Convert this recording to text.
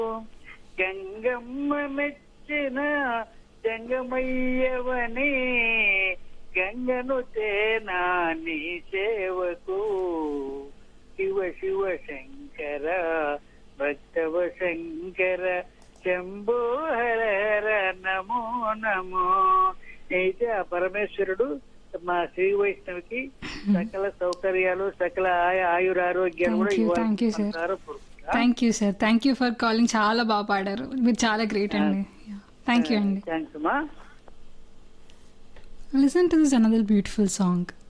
గంగమ్మ మెచ్చిన జంగమయ్యవని గంగను తేనా నీ సేవకు శివ శివ శంకర భక్తవ శంకర శంభో హర హర నమో నమో అయితే ఆ పరమేశ్వరుడు మా శ్రీ వైష్ణవికి సకల సౌకర్యాలు సకల ఆయ- ఆయురారోగ్యాలు Thank కూడా you, ఇవ్వాలి thank you, sir. మనసారా కోరుకుంటా. Thank you sir thank you for calling చాలా బాగా పాడారు మీరు చాలా గ్రేట్ అండి థ్యాంక్ యూ అండి థ్యాంక్స్ అమ్మా listen to this another beautiful song